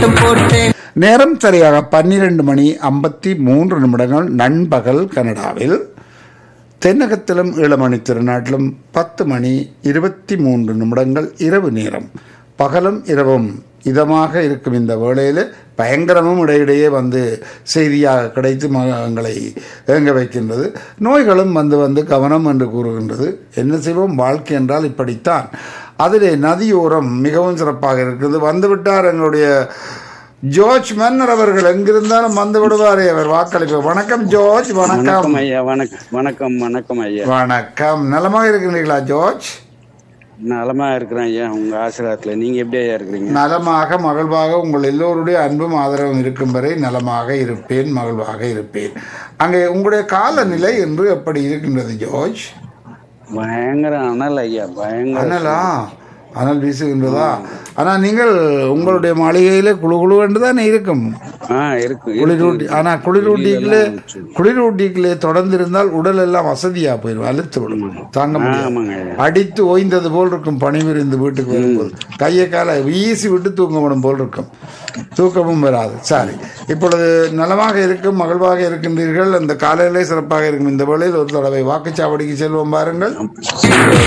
ஆட்டம் போட்டேன் நேரம் சரியாக பன்னிரண்டு மணி ஐம்பத்தி மூன்று நிமிடங்கள் நண்பகல் கனடாவில் தென்னகத்திலும் ஈழமணி திருநாட்டிலும் பத்து மணி இருபத்தி மூன்று நிமிடங்கள் இரவு நேரம் பகலும் இரவும் இதமாக இருக்கும் இந்த வேளையில் பயங்கரமும் இடையிடையே வந்து செய்தியாக கிடைத்து ம- எங்களை ஏங்க வைக்கின்றது நோய்களும் வந்து வந்து கவனம் என்று கூறுகின்றது என்ன செய்வோம் வாழ்க்கை என்றால் இப்படித்தான் அதிலே நதியோரம் மிகவும் சிறப்பாக இருக்குது வந்துவிட்டார் எங்களுடைய ஜோர்ஜ் மன்னர் அவர்கள் எங்கிருந்தாலும் வந்து விடுவாரே அவர் வாக்களிப்பு வணக்கம் ஜோர்ஜ் வணக்கம் வணக்கம் ஐயா வணக்கம் வணக்கம் வணக்கம் ஐயா வணக்கம் நலமாக இருக்கிறீர்களா ஜோர்ஜ் நலமா இருக்கிறேன் ஐயா உங்க ஆசீர்வாதத்துல நீங்க எப்படி ஐயா இருக்கிறீங்க நலமாக மகிழ்வாக உங்கள் எல்லோருடைய அன்பும் ஆதரவும் இருக்கும் வரை நலமாக இருப்பேன் மகிழ்வாக இருப்பேன் அங்கே உங்களுடைய காலநிலை என்று எப்படி இருக்கின்றது ஜோர்ஜ் பயங்கர அனல் ஐயா பயங்கர அனலா அனல் வீசுகின்றதா ஆனா நீங்கள் உங்களுடைய மாளிகையில குழு குழு என்று தானே இருக்கும் ஆ இருக்கு குளிரூட்டி ஆனா குளிரூட்டிகளே குளிரூட்டிகளே தொடர்ந்து இருந்தால் உடல் எல்லாம் வசதியா போயிடும் அழுத்து விடும் தாங்க முடியாது ஆமாங்க ஐயா அடித்து ஓய்ந்தது போல் இருக்கும் பணிவிருந்து வீட்டுக்கு வரும்போது கையை காலை வீசி விட்டு தூங்கப்படும் போல் இருக்கும் தூக்கமும் வராது சரி இப்பொழுது நலமாக இருக்கும் மகிழ்வாக இருக்கின்றீர்கள் அந்த காலையிலே சிறப்பாக இருக்கும் இந்த வேளையில் ஒரு தடவை வாக்குச்சாவடிக்கு செல்வோம் பாருங்கள்